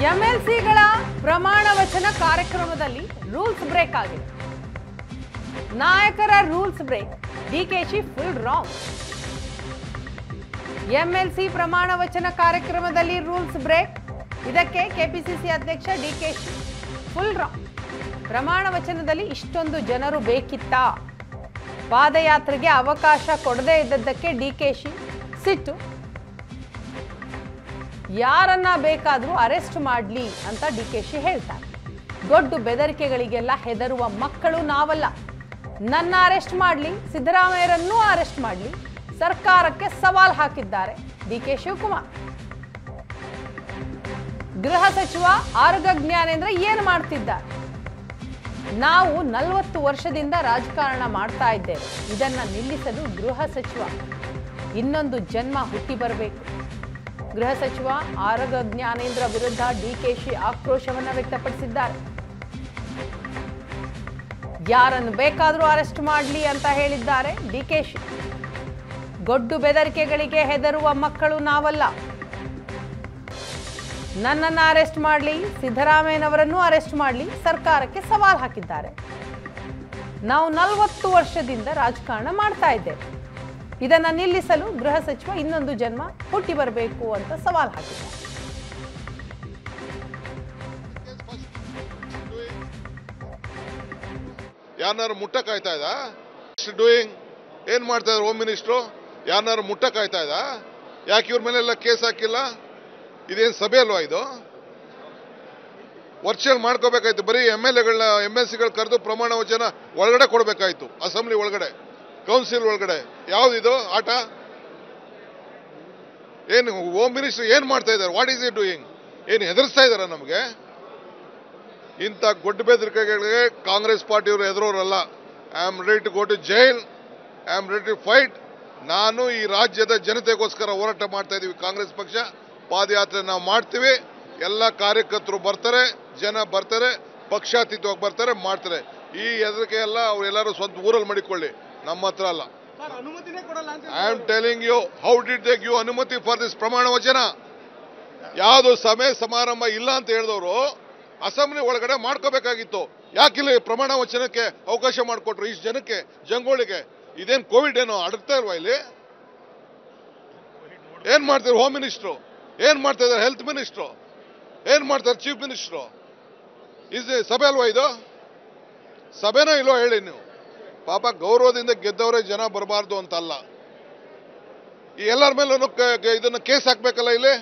ಎಂಎಲ್ಸಿಗಳ ಪ್ರಮಾಣ ವಚನ ಕಾರ್ಯಕ್ರಮದಲ್ಲಿ ರೂಲ್ಸ್ ಬ್ರೇಕ್ ಆಗಿದೆ ನಾಯಕರ rules break DKShi full wrong MLC ಪ್ರಮಾಣ ವಚನ ಕಾರ್ಯಕ್ರಮದಲ್ಲಿ ರೂಲ್ಸ್ ಬ್ರೇಕ್ ಇದಕ್ಕೆ ಕೆಪಿಸಿಸಿ ಅಧ್ಯಕ್ಷ ಡಿಕೆಶಿ ಫುಲ್ ರಾಂಗ್ ಪ್ರಮಾಣ ವಚನದಲ್ಲಿ ಇಷ್ಟೊಂದು ಜನರು ಬೇಕಿತ್ತಾ ಪಾದಯಾತ್ರೆಗೆ ಅವಕಾಶ ಕೊಡದೇ ಇದ್ದದ್ದಕ್ಕೆ ಡಿಕೆಶಿ ಸಿಟ್ಟು ಯಾರನ್ನ ಬೇಕಾದರೂ ಅರೆಸ್ಟ್ ಮಾಡಲಿ ಅಂತ ಡಿ ಕೆ ಶಿ ಹೇಳ್ತಾರೆ ದೊಡ್ಡ ಬೆದರಿಕೆಗಳಿಗೆಲ್ಲ ಹೆದರುವ ಮಕ್ಕಳು ನಾವಲ್ಲ ನನ್ನ ಅರೆಸ್ಟ್ ಮಾಡಲಿ ಸಿದ್ದರಾಮಯ್ಯರನ್ನೂ ಅರೆಸ್ಟ್ ಮಾಡಲಿ ಸರ್ಕಾರಕ್ಕೆ ಸವಾಲ್ ಹಾಕಿದ್ದಾರೆ ಡಿ ಕೆ ಶಿವಕುಮಾರ್ ಗೃಹ ಸಚಿವ ಆರೋಗ್ಯ ಜ್ಞಾನೇಂದ್ರ ಏನು ಮಾಡ್ತಿದ್ದಾರೆ ನಾವು ನಲವತ್ತು ವರ್ಷದಿಂದ ರಾಜಕಾರಣ ಮಾಡ್ತಾ ಇದ್ದೇವೆ ಇದನ್ನ ನಿಲ್ಲಿಸಲು ಗೃಹ ಸಚಿವ ಇನ್ನೊಂದು ಜನ್ಮ ಹುಟ್ಟಿ ಬರಬೇಕು ಗೃಹ ಸಚಿವ ಆರೋಗ್ಯ ಜ್ಞಾನೇಂದ್ರ ವಿರುದ್ಧ ಡಿಕೆಶಿ ಆಕ್ರೋಶವನ್ನ ವ್ಯಕ್ತಪಡಿಸಿದ್ದಾರೆ ಯಾರನ್ನು ಬೇಕಾದರೂ ಅರೆಸ್ಟ್ ಮಾಡಲಿ ಅಂತ ಹೇಳಿದ್ದಾರೆ ಡಿಕೆಶಿ ಗೊಡ್ಡು ಬೆದರಿಕೆಗಳಿಗೆ ಹೆದರುವ ಮಕ್ಕಳು ನಾವಲ್ಲ ನನ್ನನ್ನು ಅರೆಸ್ಟ್ ಮಾಡಲಿ ಸಿದ್ದರಾಮಯ್ಯನವರನ್ನು ಅರೆಸ್ಟ್ ಮಾಡಲಿ ಸರ್ಕಾರಕ್ಕೆ ಸವಾಲ್ ಹಾಕಿದ್ದಾರೆ ನಾವು ನಲವತ್ತು ವರ್ಷದಿಂದ ರಾಜಕಾರಣ ಮಾಡ್ತಾ ಇದ್ದೇವೆ ಇದನ್ನ ನಿಲ್ಲಿಸಲು ಗೃಹ ಸಚಿವ ಇನ್ನೊಂದು ಜನ್ಮ ಹುಟ್ಟಿ ಬರಬೇಕು ಅಂತ ಸವಾಲ್ ಹಾಕಿದ್ದಾರೆ ಯಾರನ್ನಾರು ಮುಟ್ಟ ಕಾಯ್ತಾ ಇದ್ದ ಡೂಯಿಂಗ್ ಏನ್ ಮಾಡ್ತಾ ಇದ್ದಾರೆ ಹೋಮ್ ಮಿನಿಸ್ಟ್ರು ಯಾರನ್ನಾರು ಮುಟ್ಟ ಕಾಯ್ತಾ ಇದ್ದ ಯಾಕೆ ಇವ್ರ ಮೇಲೆಲ್ಲ ಕೇಸ್ ಹಾಕಿಲ್ಲ ಇದೇನ್ ಸಭೆ ಅಲ್ವಾ ಇದು ವರ್ಚುವಲ್ ಮಾಡ್ಕೋಬೇಕಾಯ್ತು ಬರೀ ಎಮ್ ಎಲ್ ಎಗಳನ್ನ ಎಮ್ ಎಲ್ ಸಿಗಳು ಕರೆದು ಪ್ರಮಾಣ ವಚನ ಒಳಗಡೆ ಕೊಡಬೇಕಾಯ್ತು ಅಸೆಂಬ್ಲಿ ಒಳಗಡೆ ಕೌನ್ಸಿಲ್ ಒಳಗಡೆ ಯಾವ್ದಿದು ಆಟ ಏನು ಹೋಮ್ ಮಿನಿಸ್ಟರ್ ಏನ್ ಮಾಡ್ತಾ ಇದ್ದಾರೆ ವಾಟ್ ಈಸ್ ಇಟ್ ಡೂಯಿಂಗ್ ಏನು ಹೆದರ್ಸ್ತಾ ಇದಾರ ನಮಗೆ ಇಂಥ ಗೊಡ್ಡ ಬೆದರಿಕೆಗಳಿಗೆ ಕಾಂಗ್ರೆಸ್ ಪಾರ್ಟಿಯವರು ಎದುರೋರಲ್ಲ I am ready to go to jail I am ready to fight ನಾನು ಈ ರಾಜ್ಯದ ಜನತೆಗೋಸ್ಕರ ಹೋರಾಟ ಮಾಡ್ತಾ ಇದ್ದೀವಿ ಕಾಂಗ್ರೆಸ್ ಪಕ್ಷ ಪಾದಯಾತ್ರೆ ನಾವು ಮಾಡ್ತೀವಿ ಎಲ್ಲ ಕಾರ್ಯಕರ್ತರು ಬರ್ತಾರೆ ಜನ ಬರ್ತಾರೆ ಪಕ್ಷಾತೀತವಾಗಿ ಬರ್ತಾರೆ ಮಾಡ್ತಾರೆ ಈ ಹೆದರಿಕೆ ಎಲ್ಲ ಅವರೆಲ್ಲರೂ ಸ್ವಂತ ಊರಲ್ಲಿ ಮಾಡಿಕೊಳ್ಳಿ ನಮ್ಮ ಹತ್ರ ಅಲ್ಲ ಸರ್ ಅನುಮತಿನೇ ಕೊಡಲ್ಲ ಅಂತ I am telling you how did they give ಅನುಮತಿ ಫಾರ್ ದಿಸ್ ಪ್ರಮಾಣ ವಚನ ಯಾವುದು ಸಭೆ ಸಮಾರಂಭ ಇಲ್ಲ ಅಂತ ಹೇಳಿದವರು ಅಸೆಂಬ್ಲಿ ಒಳಗಡೆ ಮಾಡ್ಕೋಬೇಕಾಗಿತ್ತು ಯಾಕಿಲ್ಲ ಈ ಪ್ರಮಾಣ ವಚನಕ್ಕೆ ಅವಕಾಶ ಮಾಡಿಕೊಟ್ರು ಇಷ್ಟು ಜನಕ್ಕೆ ಜಂಗೋಳಿಗೆ ಇದೇನ್ ಕೋವಿಡ್ ಏನೋ ಅಡಗ್ತಾ ಇಲ್ವಾ ಇಲ್ಲಿ ಏನ್ ಮಾಡ್ತಾರೆ ಹೋಮ್ ಮಿನಿಸ್ಟ್ರು ಏನ್ ಮಾಡ್ತಾ ಇದ್ದಾರೆ ಹೆಲ್ತ್ ಮಿನಿಸ್ಟ್ರು ಏನ್ ಮಾಡ್ತಾರೆ ಚೀಫ್ ಮಿನಿಸ್ಟ್ರು ಇಸ್ ಸಭೆ ಅಲ್ವಾ ಇದು ಸಭೆನೋ ಇಲ್ವೋ ಹೇಳಿ ನೀವು ಪಾಪ ಗೌರವದಿಂದ ಗೆದ್ದವರೇ ಜನ ಬರಬಾರ್ದು ಅಂತ ಅಲ್ಲ ಈ ಎಲ್ಲರ ಮೇಲೂ ಇದನ್ನ ಕೇಸ್ ಹಾಕ್ಬೇಕಲ್ಲ ಇಲ್ಲಿ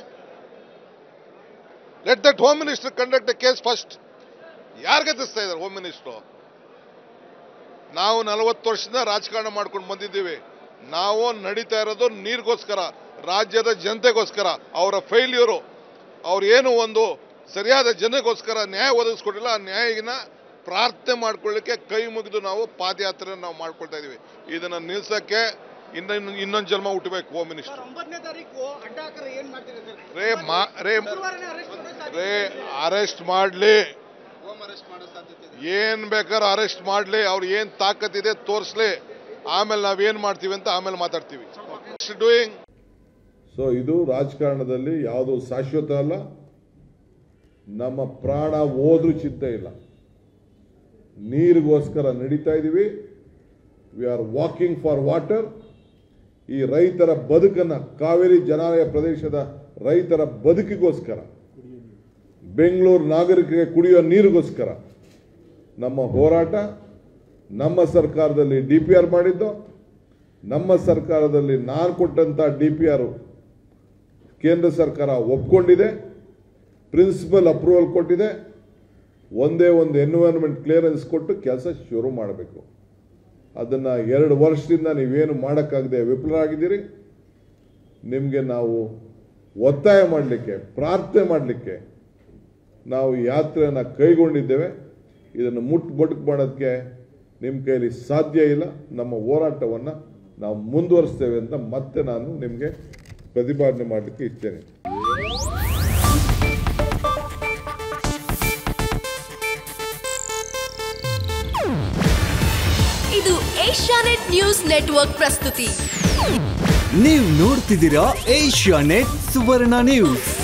let that home minister conduct a case first ಯಾರಿಗೆ ಎದುರಿಸ್ತಾ ಇದ್ದಾರೆ ಹೋಮ್ ಮಿನಿಸ್ಟ್ರು ನಾವು ನಲವತ್ತು ವರ್ಷದಿಂದ ರಾಜಕಾರಣ ಮಾಡ್ಕೊಂಡು ಬಂದಿದ್ದೀವಿ ನಾವು ನಡೀತಾ ಇರೋದು ನೀರಿಗೋಸ್ಕರ ರಾಜ್ಯದ ಜನತೆಗೋಸ್ಕರ ಅವರ ಫೇಲ್ಯೂರು ಅವ್ರು ಏನು ಒಂದು ಸರಿಯಾದ ಜನಗೋಸ್ಕರ ನ್ಯಾಯ ಒದಗಿಸ್ಕೊಟ್ಟಿಲ್ಲ ಆ ನ್ಯಾಯನ ಪ್ರಾರ್ಥನೆ ಮಾಡ್ಕೊಳ್ಳಿಕ್ಕೆ ಕೈ ಮುಗಿದು ನಾವು ಪಾದಯಾತ್ರೆ ನಾವು ಮಾಡ್ಕೊಳ್ತಾ ಇದೀವಿ ಇದನ್ನ ನಿಲ್ಸಕ್ಕೆ ಇನ್ನೊಂದು ಇನ್ನೊಂದು ಜನ್ಮ ಹುಟ್ಟಬೇಕು ಹೋಮ್ ಸರ್ ಮಿನಿಸ್ಟರ್ ಒಂಬತ್ತನೇ ತಾರೀಕು ಅಡ್ಡ ಹಾಕರೆ ಏನ್ ಮಾಡ್ತೀರಿ ಸರ್ ರೇ ಮಾ ರೇ ಶುಕ್ರವಾರನೇ ಅರೆಸ್ಟ್ ಮಾಡೋ ಸಾಧ್ಯತೆ ರೇ ಅರೆಸ್ಟ್ ಮಾಡಲಿ ಹೋಮ್ ಅರೆಸ್ಟ್ ಮಾಡೋ ಸಾಧ್ಯತೆ ಇದೆ ಏನ್ ಬೇಕಾದ್ರೆ ಅರೆಸ್ಟ್ ಮಾಡಲಿ ಅವ್ರು ಏನ್ ತಾಕತ್ತಿದೆ ತೋರಿಸ್ಲಿ ಆಮೇಲೆ ನಾವೇನ್ ಮಾಡ್ತೀವಿ ಅಂತ ಆಮೇಲೆ ಮಾತಾಡ್ತೀವಿ ಡೂಯಿಂಗ್ ಸೊ ಇದು ರಾಜಕಾರಣದಲ್ಲಿ ಯಾವುದು ಶಾಶ್ವತ ಅಲ್ಲ ನಮ್ಮ ಪ್ರಾಣ ಹೋದ್ರೂ ಚಿಂತೆ ಇಲ್ಲ ನೀರಿಗೋಸ್ಕರ ನಡೀತಾ ಇದ್ದೀವಿ we are walking for water ಈ ರೈತರ ಬದುಕನ್ನ ಕಾವೇರಿ ಜನಾಲಯ ಪ್ರದೇಶದ ರೈತರ ಬದುಕಿಗೋಸ್ಕರ ಬೆಂಗಳೂರು ನಾಗರಿಕರಿಗೆ ಕುಡಿಯೋ ನೀರಿಗೋಸ್ಕರ ನಮ್ಮ ಹೋರಾಟ ನಮ್ಮ ಸರ್ಕಾರದಲ್ಲಿ ಡಿ ಪಿ ಆರ್ ಮಾಡಿದ್ದು ನಮ್ಮ ಸರ್ಕಾರದಲ್ಲಿ ನಾನು ಕೊಟ್ಟಂತ ಡಿ ಪಿ ಆರ್ ಕೇಂದ್ರ ಸರ್ಕಾರ ಒಪ್ಕೊಂಡಿದೆ ಪ್ರಿನ್ಸಿಪಲ್ ಅಪ್ರೂವಲ್ ಕೊಟ್ಟಿದೆ ಒಂದೇ ಒಂದು ಎನ್ವಿರಾನ್ಮೆಂಟ್ ಕ್ಲಿಯರೆನ್ಸ್ ಕೊಟ್ಟು ಕೆಲಸ ಶುರು ಮಾಡಬೇಕು ಅದನ್ನು ಎರಡು ವರ್ಷದಿಂದ ನೀವೇನು ಮಾಡೋಕ್ಕಾಗದೆ ವಿಫಲರಾಗಿದ್ದೀರಿ ನಿಮಗೆ ನಾವು ಒತ್ತಾಯ ಮಾಡಲಿಕ್ಕೆ ಪ್ರಾರ್ಥನೆ ಮಾಡಲಿಕ್ಕೆ ನಾವು ಯಾತ್ರೆಯನ್ನು ಕೈಗೊಂಡಿದ್ದೇವೆ ಇದನ್ನು ಮುಟ್ಟು ಬದುಕು ಮಾಡೋದಕ್ಕೆ ನಿಮ್ಮ ಕೈಲಿ ಸಾಧ್ಯ ಇಲ್ಲ ನಮ್ಮ ಹೋರಾಟವನ್ನು ನಾವು ಮುಂದುವರಿಸ್ತೇವೆ ಅಂತ ಮತ್ತೆ ನಾನು ನಿಮಗೆ ಪ್ರತಿಪಾದನೆ ಮಾಡಲಿಕ್ಕೆ ಇಚ್ಛೇನೆ ಇದು ಏಷ್ಯಾನೆಟ್ ನ್ಯೂಸ್ ನೆಟ್ವರ್ಕ್ ಪ್ರಸ್ತುತಿ ನೀವು ನೋಡ್ತಿದ್ದೀರಾ ಏಷ್ಯಾ ನೆಟ್ ಸುವರ್ಣ ನ್ಯೂಸ್